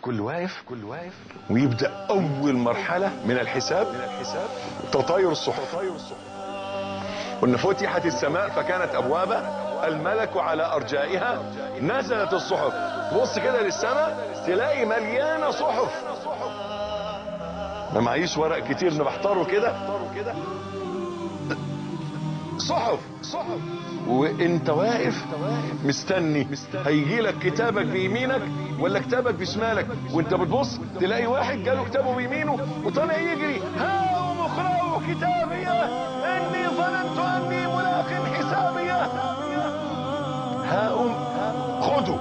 كل واقف كل واقف ويبدا اول مرحله من الحساب من الحساب تطاير الصحف قلنا فتحت السماء فكانت ابوابا الملك على ارجائها نزلت الصحف تبص كده للسماء تلاقي مليانه صحف ما معيش ورق كتير انا بحتاره كده صحف صحف وانت واقف مستني هيجي لك كتابك بيمينك ولا كتابك بشمالك وانت بتبص تلاقي واحد جاله كتابه بيمينه وطالع يجري هاؤم اقرأوا كتابيه اني ظننت اني ملاق حسابيه هاؤم خدوا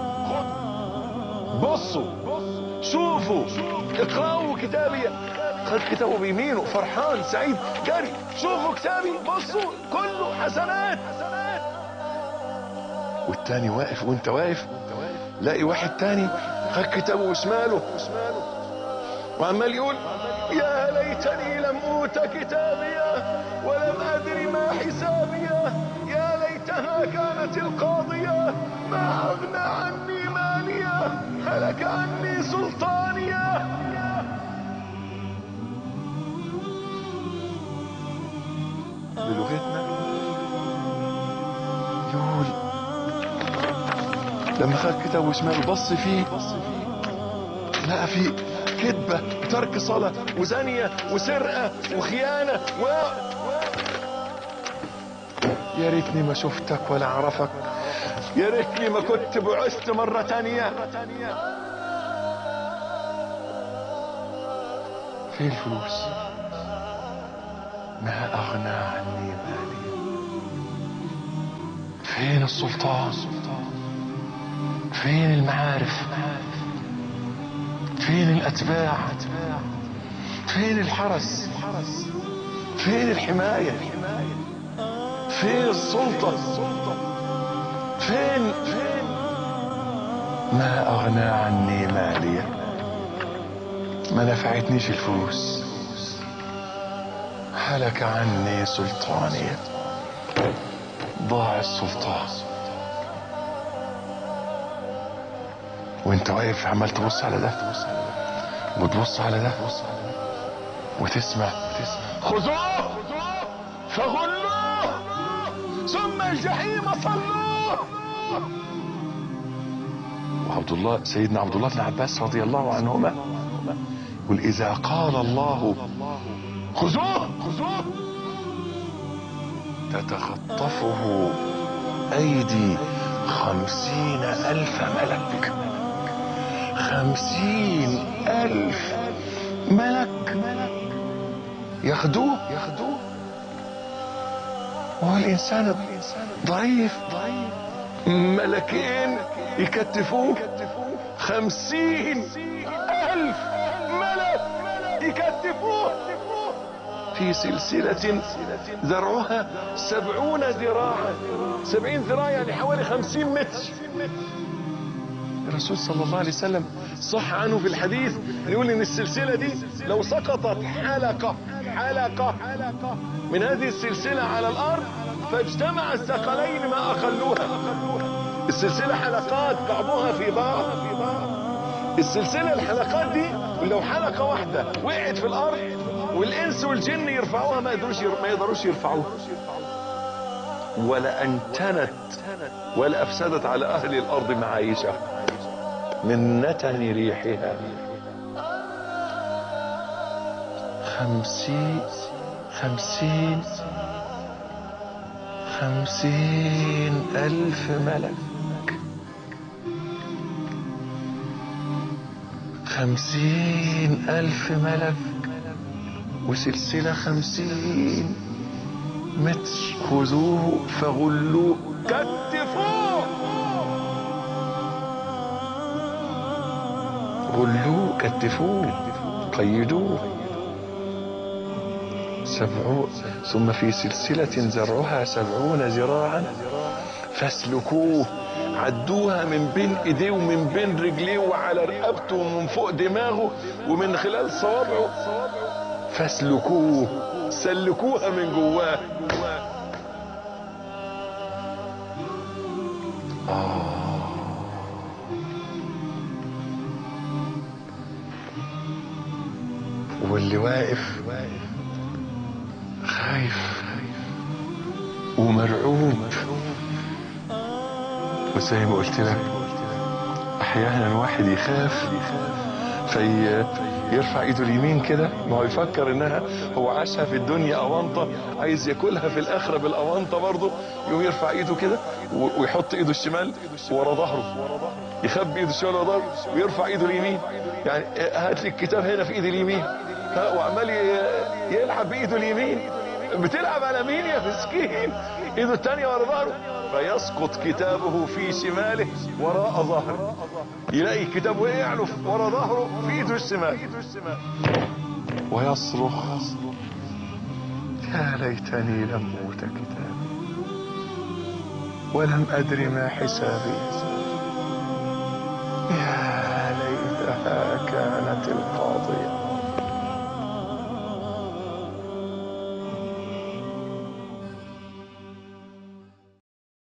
بصوا شوفوا اقرأوا كتابي خد كتابه بيمينه فرحان سعيد جري شوفوا كتابي بصوا كله حسنات والتاني واقف وانت واقف لاقي واحد تاني خد كتابه بشماله وعمال يقول يا ليتني لم اوت كتابيه ولم ادر ما حسابيه يا ليتها كانت القاضيه ما اغنى عني ماليه هلك عني سلطانيه بلغتنا يقول لما خد كتابه شمال بص فيه لقى فيه كذبة ترك صلاة وزانية وسرقة وخيانة و يا ريتني ما شفتك ولا اعرفك يا ريتني ما كنت بعثت مرة تانية فين الفلوس ما اغنى عني مالي فين السلطان فين المعارف فين الاتباع فين الحرس فين الحماية فين السلطة فين فين ما اغنى عني مالية ما نفعتنيش الفلوس هلك عني سلطاني ضاع السلطان وانت واقف عمال تبص على ده وتبص على ده وتسمع خذوه فغلوه ثم الجحيم صلوه وعبد الله سيدنا عبد الله بن عباس رضي الله عنهما يقول اذا قال الله خذوه خذوه تتخطفه ايدي خمسين الف ملك خمسين الف ملك ياخدوه ياخدوه وهو الانسان ضعيف ضعيف ملكين يكتفوه خمسين الف ملك يكتفوه في سلسلة ذرعها سبعون ذراعا سبعين ذراع يعني حوالي خمسين متر الرسول صلى الله عليه وسلم صح عنه في الحديث يقول ان السلسلة دي لو سقطت حلقة حلقة من هذه السلسلة على الارض فاجتمع الثقلين ما اقلوها السلسلة حلقات بعضها في بعض السلسلة الحلقات دي لو حلقة واحدة وقعت في الارض والانس والجن يرفعوها ما يقدروش ما يقدروش يرفعوها ولا انتنت ولا افسدت على اهل الارض معايشها من نتن ريحها خمسين خمسين خمسين الف ملك خمسين الف ملك وسلسلة خمسين متر خذوه فغلوه كتفوه غلوه كتفوه قيدوه سبعون ثم في سلسلة زرعها سبعون ذراعا فاسلكوه عدوها من بين ايديه ومن بين رجليه وعلى رقبته ومن فوق دماغه ومن خلال صوابعه فاسلكوه سلكوها من جواه آه واللي واقف خايف ومرعوب وزي ما قلت لك احيانا واحد يخاف في يرفع ايده اليمين كده ما هو يفكر انها هو عاشها في الدنيا اونطه عايز ياكلها في الاخره بالاونطه برضه يقوم يرفع ايده كده و- ويحط ايده الشمال ورا ظهره يخبي ايده الشمال ورا ظهره ويرفع ايده اليمين يعني هات لي الكتاب هنا في ايدي اليمين ها وعمال ي- يلعب بايده اليمين بتلعب على مين يا مسكين ايده التانية ورا ظهره فيسقط كتابه في شماله وراء ظهره يلاقي الكتاب وقع له ورا ظهره في ايده الشمال ويصرخ يا ليتني لم اوت كتابي ولم ادر ما حسابي يا